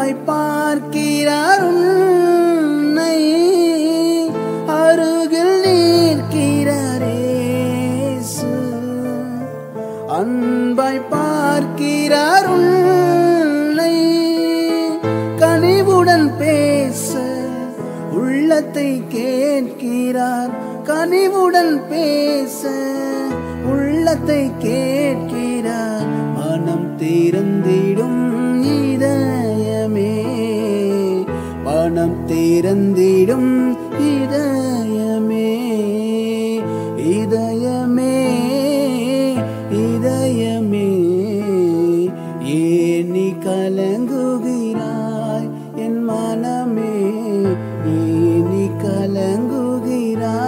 அன்பாய் பார்க்கிறார் உன்னை அருகில் நிற்கிறாரே இயேசு. அன்பாய் பார்க்கிறார் உன்னை கனிவுடன் பேச உள்ளத்தை கேட்கிறார் கனிவுடன் பேச உள்ளத்தை கேட்கிறார் மனம் திறந்திடும் இதயமே மனம் திறந்திடும் இதயமே இதயமே இதயமே ஏன் நீ கலங்குகிறாய் என் மனமே ஏன் நீ கலங்குகிறாய்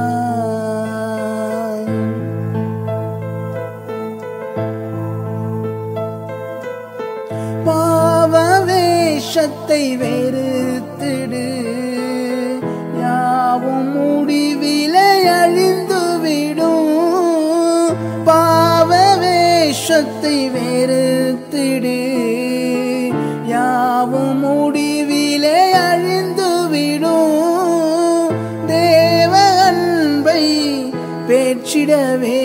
பாவ வேஷத்தை வெறுத்திடு யாவும் முடிவிலே அழிந்துவிடும் பாவ வேஷத்தை வெறுத்திடு யாவும் முடிவிலே அழிந்துவிடும் தேவ அன்பை பேச்சிடவே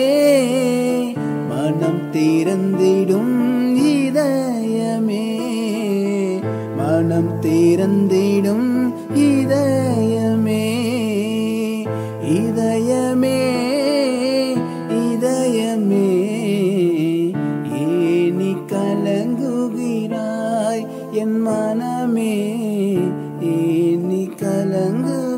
மனம் திறந்திடும் இதயமே மனம் திறந்திடும் இதயமே இதயமே இதயமே ஏனி கலங்குகிறாய் என் மனமே ஏனி கலங்கு